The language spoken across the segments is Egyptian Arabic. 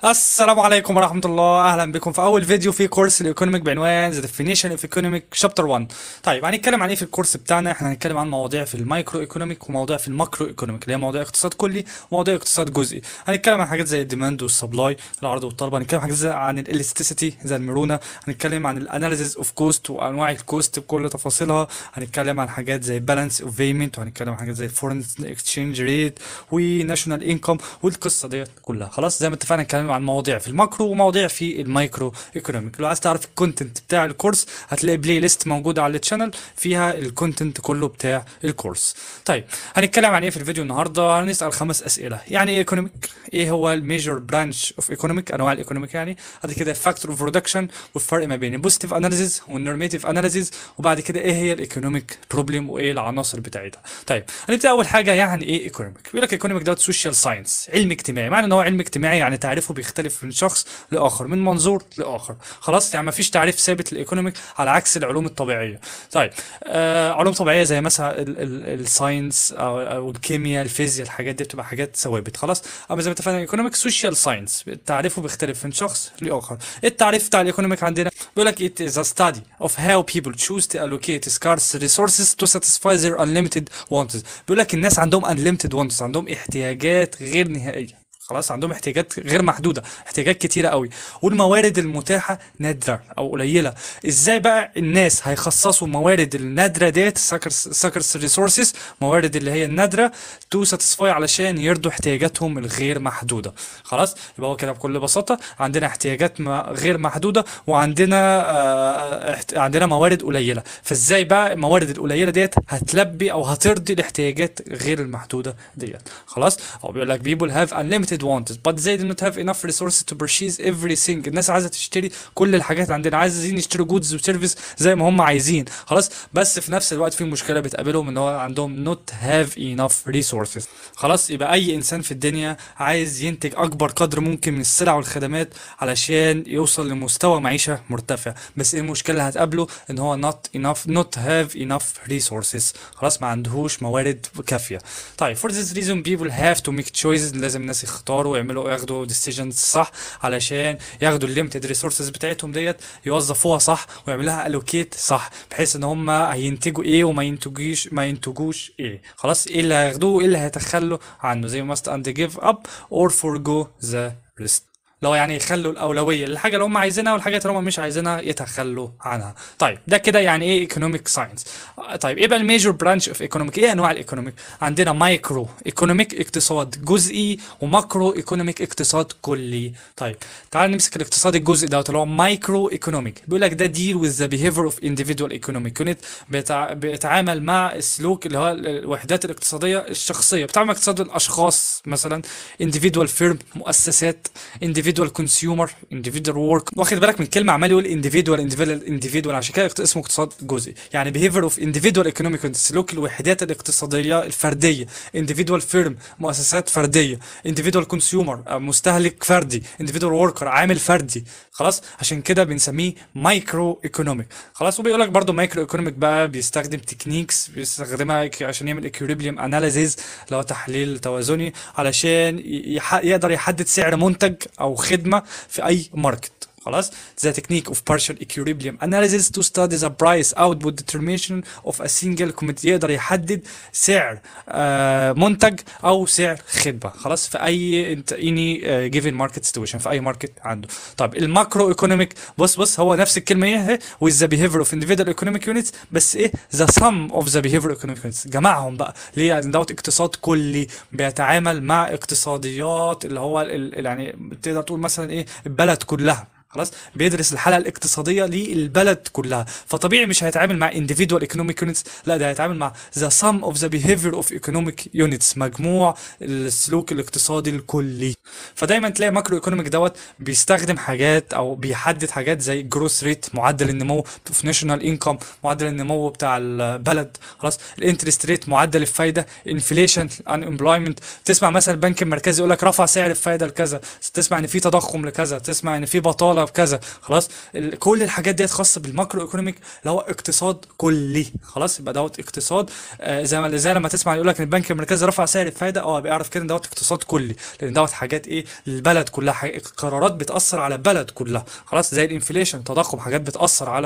السلام عليكم ورحمة الله أهلا بكم في أول فيديو في كورس الإيكونوميك بعنوان The Definition of Economic Chapter 1 طيب هنتكلم عن إيه في الكورس بتاعنا إحنا هنتكلم عن مواضيع في المايكرو إيكونوميك ومواضيع في الماكرو إيكونوميك اللي هي مواضيع اقتصاد كلي ومواضيع اقتصاد جزئي هنتكلم عن حاجات زي الديماند والسبلاي العرض والطلب هنتكلم عن حاجات زي عن الإلاستيسيتي زي المرونة هنتكلم عن الأناليسيس أوف كوست وأنواع الكوست بكل تفاصيلها هنتكلم عن حاجات زي بالانس أوف بيمنت وهنتكلم عن حاجات زي فورن اكسشينج ريت وناشونال انكم والقصة ديت كلها خلاص زي ما اتفقنا نتكلم عن مواضيع في الماكرو ومواضيع في المايكرو ايكونوميك لو عايز تعرف الكونتنت بتاع الكورس هتلاقي بلاي ليست موجوده على الشانل فيها الكونتنت كله بتاع الكورس طيب هنتكلم عن ايه في الفيديو النهارده هنسال خمس اسئله يعني ايه ايكونوميك ايه هو الميجر برانش اوف ايكونوميك انواع الايكونوميك يعني بعد كده فاكتور اوف ريدكشن والفرق ما بين البوزيتيف اناليسيز والنورماتيف اناليسيز وبعد كده ايه هي الايكونوميك بروبلم وايه العناصر بتاعتها طيب هنبدا اول حاجه يعني ايه ايكونوميك بيقول لك ايكونوميك دوت سوشيال ساينس علم اجتماعي معنى ان هو علم اجتماعي يعني تعريفه بيختلف من شخص لاخر من منظور لاخر خلاص يعني ما فيش تعريف ثابت للايكونوميك على عكس العلوم الطبيعيه طيب آه علوم طبيعيه زي مثلا الساينس او, أو الكيمياء الفيزياء الحاجات دي بتبقى حاجات ثوابت خلاص اما زي ما اتفقنا الايكونوميك سوشيال ساينس تعريفه بيختلف من شخص لاخر التعريف بتاع الايكونوميك عندنا بيقول لك it is a study of how people choose to allocate scarce resources to satisfy their unlimited wants بيقول لك الناس عندهم unlimited wants عندهم احتياجات غير نهائيه خلاص عندهم احتياجات غير محدوده احتياجات كتيره قوي والموارد المتاحه نادره او قليله ازاي بقى الناس هيخصصوا الموارد النادره ديت ساكرس ريسورسز موارد اللي هي النادره تو ساتيسفاي علشان يرضوا احتياجاتهم الغير محدوده خلاص يبقى هو كده بكل بساطه عندنا احتياجات ما غير محدوده وعندنا آه احت... عندنا موارد قليله فازاي بقى الموارد القليله ديت هتلبي او هترضي الاحتياجات غير المحدوده ديت خلاص هو بيقول لك people have unlimited wanted but they do not have enough resources to purchase everything الناس عايزه تشتري كل الحاجات عندنا عايزين يشتروا جودز وسيرفيس زي ما هم عايزين خلاص بس في نفس الوقت في مشكله بتقابلهم ان هو عندهم not have enough resources خلاص يبقى اي انسان في الدنيا عايز ينتج اكبر قدر ممكن من السلع والخدمات علشان يوصل لمستوى معيشه مرتفع بس ايه المشكله اللي هتقابله ان هو not enough not have enough resources خلاص ما عندهوش موارد كافيه طيب for this reason people have to make choices لازم الناس يختاروا ويعملوا ياخدوا decisions صح علشان ياخدوا الليمتد ريسورسز بتاعتهم ديت يوظفوها صح ويعملوها allocate صح بحيث ان هم هينتجوا ايه وما ينتجوش ما ينتجوش ايه خلاص ايه اللي هياخدوه وايه اللي هيتخلوا عنه زي must and give up or forgo the rest لو يعني يخلوا الاولويه للحاجه اللي هم عايزينها والحاجات اللي هم مش عايزينها يتخلوا عنها طيب ده كده يعني ايه ايكونوميك ساينس طيب ايه بقى الميجور برانش اوف ايكونوميك ايه انواع الايكونوميك عندنا مايكرو ايكونوميك اقتصاد جزئي وماكرو ايكونوميك اقتصاد كلي طيب تعال نمسك الاقتصاد الجزئي دوت اللي هو مايكرو ايكونوميك بيقول لك ده ديل وذ ذا بيهيفير اوف انديفيدوال ايكونوميك يونت بيتعامل مع السلوك اللي هو الوحدات الاقتصاديه الشخصيه بتعمل اقتصاد الاشخاص مثلا individual فيرم مؤسسات individual كونسيومر individual ورك واخد بالك من كلمه عمال يقول individual individual individual عشان كده اسمه اقتصاد جزئي يعني behavior of individual economic سلوك الوحدات الاقتصاديه الفرديه individual فيرم مؤسسات فرديه individual كونسيومر مستهلك فردي individual وركر عامل فردي خلاص عشان كده بنسميه مايكرو ايكونوميك خلاص وبيقول لك برضه مايكرو ايكونوميك بقى بيستخدم تكنيكس بيستخدمها عشان يعمل equilibrium اناليزيز اللي هو تحليل توازني علشان يح... يقدر يحدد سعر منتج او خدمه في اي ماركت خلاص the technique of partial equilibrium analysis to study the price output determination of a single commodity يقدر يحدد سعر آه منتج او سعر خدمه خلاص في اي any uh, given market situation في اي ماركت عنده طب الماكرو ايكونوميك بص بص هو نفس الكلمه ايه with the behavior of individual economic units بس ايه the sum of the behavior economic units جمعهم بقى ليه يعني دوت اقتصاد كلي بيتعامل مع اقتصاديات اللي هو ال يعني تقدر تقول مثلا ايه البلد كلها خلاص بيدرس الحاله الاقتصاديه للبلد كلها فطبيعي مش هيتعامل مع individual economic units لا ده هيتعامل مع the sum of the behavior of economic units مجموع السلوك الاقتصادي الكلي فدايما تلاقي ماكرو ايكونوميك دوت بيستخدم حاجات او بيحدد حاجات زي جروس ريت معدل النمو في ناشونال انكم معدل النمو بتاع البلد خلاص الانترست ريت معدل الفايده انفليشن ان امبلويمنت تسمع مثلا البنك المركزي يقول لك رفع سعر الفايده لكذا تسمع ان في تضخم لكذا تسمع ان في بطاله بسبب كذا خلاص ال- كل الحاجات ديت خاصه بالماكرو ايكونوميك اللي هو اقتصاد كلي خلاص يبقى دوت اقتصاد آه زي ما زي لما تسمع يقول لك ان البنك المركزي رفع سعر الفايده اه بيعرف كده ان دوت اقتصاد كلي لان دوت حاجات ايه للبلد كلها حاجة قرارات بتاثر على البلد كلها خلاص زي الانفليشن تضخم حاجات بتاثر على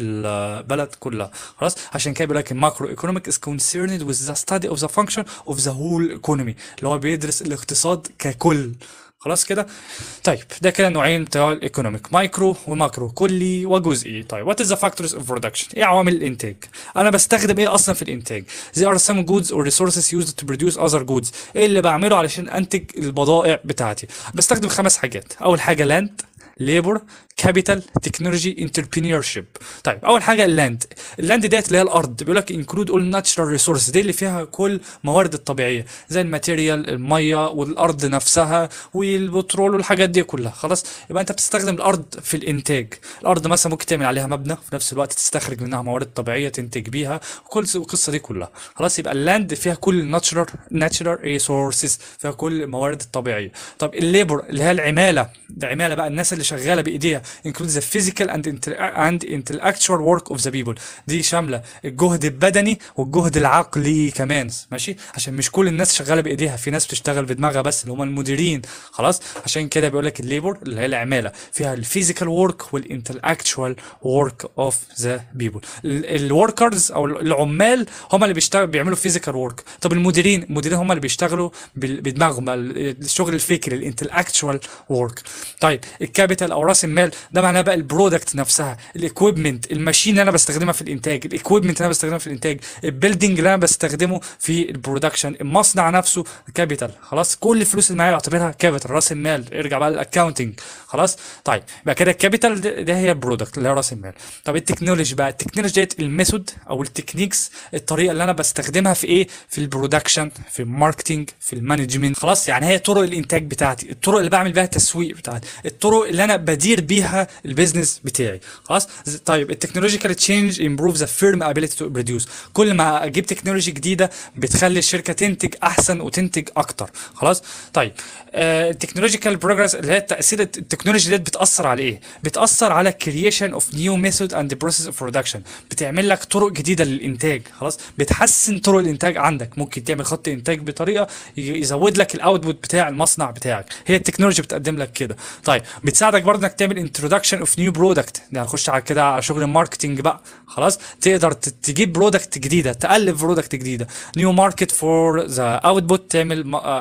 البلد كلها خلاص عشان كده بيقول لك الماكرو ايكونوميك is concerned with the study of the function of the whole economy اللي هو بيدرس الاقتصاد ككل خلاص كده طيب ده كده نوعين بتوع الايكونوميك مايكرو وماكرو كلي وجزئي طيب وات از ذا فاكتورز اوف برودكشن ايه عوامل الانتاج انا بستخدم ايه اصلا في الانتاج they are some goods or resources used to produce other goods ايه اللي بعمله علشان انتج البضائع بتاعتي بستخدم خمس حاجات اول حاجه لاند ليبر كابيتال تكنولوجي انتربرينورشيب طيب اول حاجه اللاند اللاند ديت اللي هي الارض بيقول لك انكلود اول ناتشرال ريسورس دي اللي فيها كل موارد الطبيعيه زي الماتيريال الميه والارض نفسها والبترول والحاجات دي كلها خلاص يبقى انت بتستخدم الارض في الانتاج الارض مثلا ممكن تعمل عليها مبنى في نفس الوقت تستخرج منها موارد طبيعيه تنتج بيها وكل القصه دي كلها خلاص يبقى اللاند فيها كل الناتشرال ناتشرال ريسورسز فيها كل الموارد الطبيعيه طب الليبر اللي هي العماله العماله بقى الناس اللي شغاله بايديها includes the physical and intel- and intellectual work of the people دي شامله الجهد البدني والجهد العقلي كمان ماشي عشان مش كل الناس شغاله بايديها في ناس بتشتغل بدماغها بس اللي هم المديرين خلاص عشان كده بيقول لك الليبر اللي هي العماله فيها الفيزيكال ورك والانتلكتشوال ورك اوف ذا بيبل الوركرز او العمال هم اللي بيشتغلوا بيعملوا فيزيكال ورك طب المديرين المديرين هم اللي بيشتغلوا بال- بدماغهم الشغل الفكري الانتلكتشوال ورك طيب الكابيتال او راس المال ده معناه بقى البرودكت نفسها الاكويبمنت الماشين اللي انا بستخدمها في الانتاج الاكويبمنت اللي انا بستخدمها في الانتاج البيلدينج اللي انا بستخدمه في البرودكشن المصنع نفسه كابيتال خلاص كل الفلوس اللي معايا اعتبرها كابيتال راس المال ارجع بقى للاكاونتنج خلاص طيب يبقى كده الكابيتال ده, ده هي البرودكت اللي هي راس المال طب التكنولوجي بقى التكنولوجي ديت الميثود او التكنيكس الطريقه اللي انا بستخدمها في ايه في البرودكشن في الماركتنج في المانجمنت خلاص يعني هي طرق الانتاج بتاعتي الطرق اللي بعمل بيها التسويق بتاعتي الطرق اللي انا بدير بيها البيزنس بتاعي خلاص ز- طيب التكنولوجيكال تشينج امبروف ذا فيرم ابيليتي تو بروديوس كل ما اجيب تكنولوجي جديده بتخلي الشركه تنتج احسن وتنتج اكتر خلاص طيب التكنولوجيكال بروجرس اللي هي تاثير الت- التكنولوجي ديت بتاثر على ايه بتاثر على كرييشن اوف نيو ميثود اند بروسيس اوف برودكشن بتعمل لك طرق جديده للانتاج خلاص بتحسن طرق الانتاج عندك ممكن تعمل خط انتاج بطريقه ي- يزود لك الاوتبوت بتاع المصنع بتاعك هي التكنولوجي بتقدم لك كده طيب بتساعدك برضه انك تعمل انتروداكشن اوف نيو برودكت يعني هنخش على كده على شغل الماركتنج بقى خلاص تقدر ت- تجيب برودكت جديده تالف برودكت جديده نيو ماركت فور ذا اوتبوت تعمل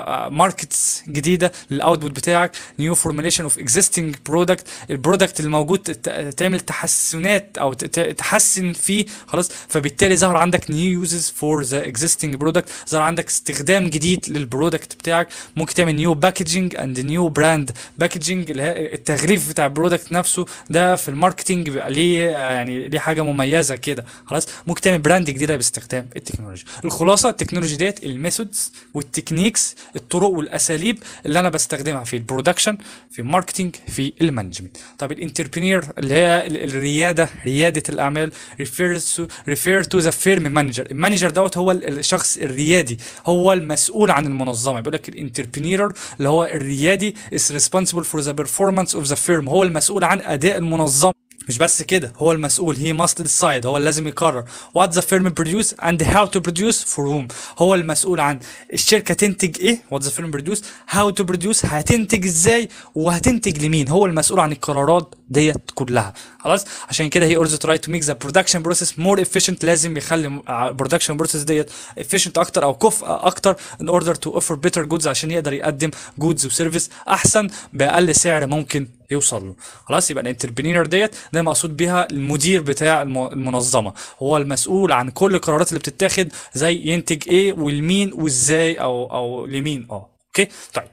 ماركتس جديده للاوتبوت بتاعك نيو فورميليشن اوف اكزيستنج برودكت البرودكت الموجود ت- تعمل تحسنات او ت- ت- تحسن فيه خلاص فبالتالي ظهر عندك نيو يوزز فور ذا اكزيستنج برودكت ظهر عندك استخدام جديد للبرودكت بتاعك ممكن تعمل نيو باكجينج اند نيو براند باكجينج اللي هي التغليف بتاع البرودكت نفسه ده في الماركتنج بيبقى ليه يعني ليه حاجه مميزه كده خلاص ممكن تعمل براند جديده باستخدام التكنولوجيا الخلاصه التكنولوجي ديت الميثودز والتكنيكس الطرق والاساليب اللي انا بستخدمها في البرودكشن في الماركتنج في المانجمنت طب الانتربرينور اللي هي ال- الرياده رياده الاعمال refers to refer to the firm manager المانجر دوت هو ال- الشخص الريادي هو المسؤول عن المنظمه بيقول لك الانتربرينور اللي هو الريادي is responsible for the performance of the firm هو المسؤول عن اداء المنظمه مش بس كده هو المسؤول he must decide هو اللي لازم يقرر what the firm produce and how to produce for whom هو المسؤول عن الشركة تنتج ايه what the firm produce how to produce هتنتج ازاي وهتنتج لمين هو المسؤول عن القرارات ديت كلها خلاص عشان كده he also try to make the production process more efficient لازم يخلي م- production process ديت efficient اكتر او كفء اكتر in order to offer better goods عشان يقدر يقدم goods وسيرفيس احسن باقل سعر ممكن يوصل له خلاص يبقى الانتربرينور ديت ده مقصود بيها المدير بتاع الم- المنظمه هو المسؤول عن كل القرارات اللي بتتاخد زي ينتج ايه والمين وازاي او او لمين اه اوكي طيب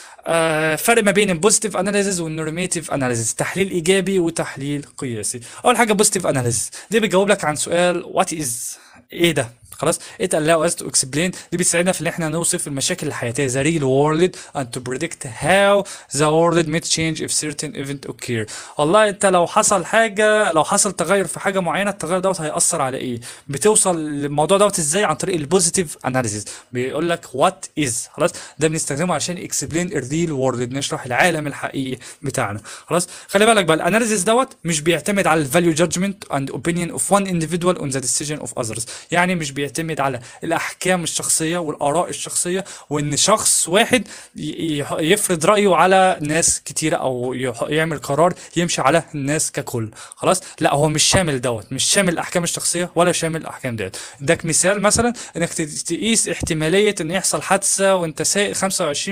آه فرق ما بين البوزيتيف اناليسيز والنورميتيف اناليسيز تحليل ايجابي وتحليل قياسي اول حاجه بوزيتيف اناليسيز دي بتجاوب لك عن سؤال وات از ايه ده خلاص it allow us to explain دي بتساعدنا في ان احنا نوصف المشاكل الحياتيه the real world and to predict how the world may change if certain event occur والله انت لو حصل حاجه لو حصل تغير في حاجه معينه التغير دوت هيأثر على ايه بتوصل للموضوع دوت ازاي عن طريق البوزيتيف اناليسيس بيقول لك وات از خلاص ده بنستخدمه عشان اكسبلين الريل وورلد نشرح العالم الحقيقي بتاعنا خلاص خلي بالك بقى الاناليسيس دوت مش بيعتمد على الفاليو جادجمنت اند اوبينيون اوف وان individual on the decision of others يعني مش بيعتمد على الاحكام الشخصيه والاراء الشخصيه وان شخص واحد ي- ي- يفرض رايه على ناس كتيره او يح- يعمل قرار يمشي على الناس ككل خلاص لا هو مش شامل دوت مش شامل الاحكام الشخصيه ولا شامل الاحكام ديت اداك مثال مثلا انك ت- تقيس احتماليه ان يحصل حادثه وانت سايق 25%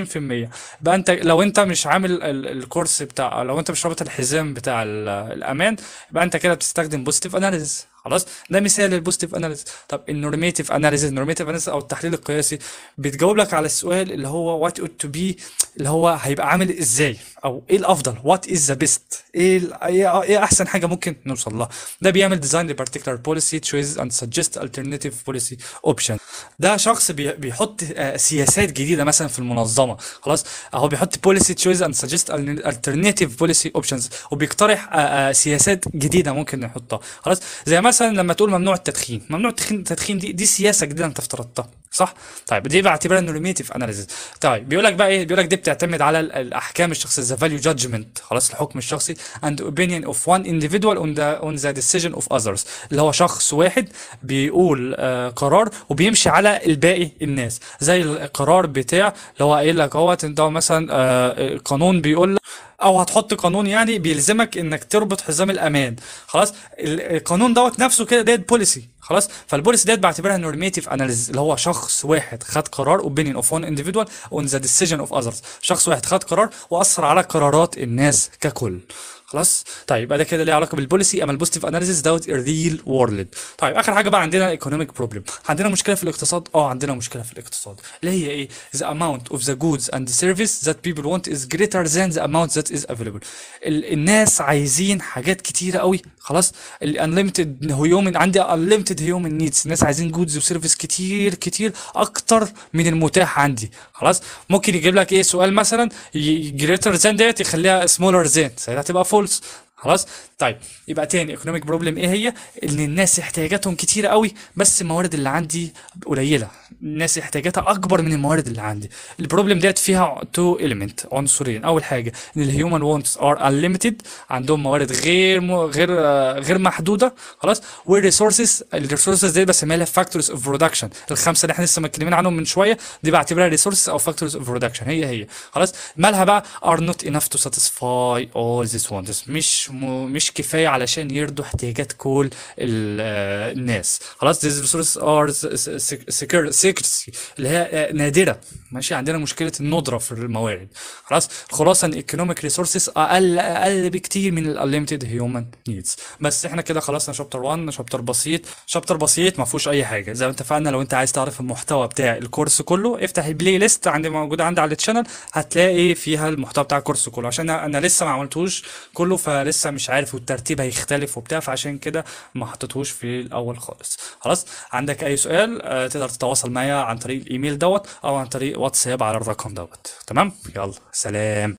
بقى انت لو انت مش عامل ال- الكورس بتاع لو انت مش رابط الحزام بتاع ال- الامان يبقى انت كده بتستخدم بوزيتيف اناليسيس خلاص ده مثال للبوزيتيف اناليسيس طب النورميتيف اناليسيس النورميتيف اناليسيس او التحليل القياسي بتجاوب لك على السؤال اللي هو وات اوت تو بي اللي هو هيبقى عامل ازاي او ايه الافضل وات از ذا بيست ايه ال- ايه ايه احسن حاجه ممكن نوصل لها ده بيعمل ديزاين لبارتيكولار بوليسي تشويز اند سجست الترناتيف بوليسي اوبشن ده شخص بي- بيحط آه، سياسات جديده مثلا في المنظمه خلاص اهو بيحط بوليسي تشويز اند سجست الترناتيف بوليسي اوبشنز وبيقترح آه، آه، سياسات جديده ممكن نحطها خلاص زي مثلا لما تقول ممنوع التدخين ممنوع التدخين التدخين دي دي سياسه جديده انت افترضتها صح طيب دي بعتبرها نورميتيف اناليسيس طيب بيقول لك بقى ايه بيقول لك دي بتعتمد على ال- الاحكام الشخصيه ذا فاليو جادجمنت خلاص الحكم الشخصي and opinion of one individual on the on the decision of others اللي هو شخص واحد بيقول آه قرار وبيمشي على الباقي الناس زي القرار بتاع اللي هو قايل لك اهوت انت مثلا آه قانون بيقول لك او هتحط قانون يعني بيلزمك انك تربط حزام الامان خلاص ال- القانون دوت نفسه كده ديت بوليسي خلاص فالبوليسي ديت بعتبرها نورميتيف اناليز اللي هو شخص واحد خد قرار opinion of one individual on the decision of others شخص واحد خد قرار واثر على قرارات الناس ككل خلاص طيب يبقى ده كده ليه علاقه بالبوليسي اما البوزيتيف اناليسيس دوت الريل وورلد طيب اخر حاجه بقى عندنا ايكونوميك بروبلم عندنا مشكله في الاقتصاد اه عندنا مشكله في الاقتصاد اللي هي ايه the amount of the goods and the service that people want is greater than the amount that is available ال الناس عايزين حاجات كتيره قوي خلاص ال unlimited human عندي unlimited human needs الناس عايزين جودز وسيرفيس كتير كتير اكتر من المتاح عندي خلاص ممكن يجيب لك ايه سؤال مثلا جريتر ذان ديت يخليها سمولر ذان ساعتها تبقى فولس خلاص طيب يبقى تاني ايكونوميك بروبلم ايه هي ان الناس احتياجاتهم كتيره قوي بس الموارد اللي عندي قليله الناس احتياجاتها اكبر من الموارد اللي عندي البروبلم ديت فيها تو اليمنت عنصرين اول حاجه ان الهيومن وونتس ار انليميتد عندهم موارد غير م... غير آه، غير محدوده خلاص والريسورسز الريسورسز دي بسميها لها فاكتورز اوف برودكشن الخمسه اللي احنا لسه متكلمين عنهم من شويه دي بعتبرها ريسورسز او فاكتورز اوف برودكشن هي هي خلاص مالها بقى are not enough to satisfy all these wants مش م... مش كفايه علشان يرضوا احتياجات كل ال... آه، الناس خلاص these resources are secure scarcity اللي هي آه، نادره ماشي عندنا مشكله الندره في الموارد خلاص خلاصه ان economic resources اقل اقل بكتير من ال unlimited human needs بس احنا كده خلصنا شابتر 1 شابتر بسيط شابتر بسيط ما فيهوش اي حاجه زي ما اتفقنا لو انت عايز تعرف المحتوى بتاع الكورس كله افتح البلاي ليست عندي موجوده عندي على التشانل هتلاقي فيها المحتوى بتاع الكورس كله عشان انا لسه ما عملتوش كله فلسه مش عارف والترتيب هيختلف وبتاع فعشان كده ما حطيتهوش في الاول خالص خلاص عندك اي سؤال آه، تقدر تتواصل معايا عن طريق الايميل دوت او عن طريق واتساب على الرقم دوت تمام يلا سلام